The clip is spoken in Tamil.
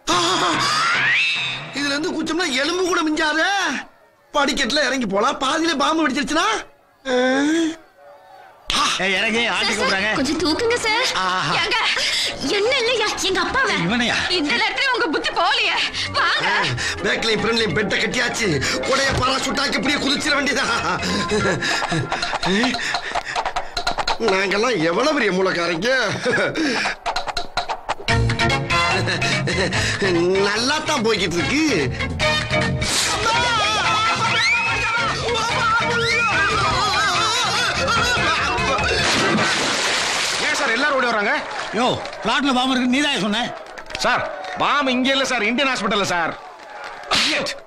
இதுல இருந்து குச்சம்னா எலும்பு கூட மிஞ்சாத படிக்கட்டுல இறங்கி போலாம் பாதியில பாம்பு வெடிச்சிருச்சுன்னா ஏய், இறங்கி ஆட்டி கூப்பிடுறாங்க கொஞ்சம் தூக்குங்க சார் ஆஹா. ஏங்க என்ன இல்லையா எங்க அப்பாவை இவனையா இந்த நேரத்துல உங்க புத்தி போலியே வாங்க பேக்லையும் ஃப்ரெண்ட்லையும் பெட்டை கட்டியாச்சு உடைய பாராசூட்டாக்கி இப்படியே குதிச்சிட வேண்டியதா நாங்கெல்லாம் எவ்வளவு பெரிய மூலக்காரங்க நல்லா தான் போய்கிட்டு இருக்கு ஏன் சார் எல்லாரும் ஓடி வராங்க யோ பிளாட்ல பாம்பு இருக்கு நீதான் சொன்ன சார் பாம் இங்க இல்ல சார் இந்தியன் ஹாஸ்பிட்டல்ல சார்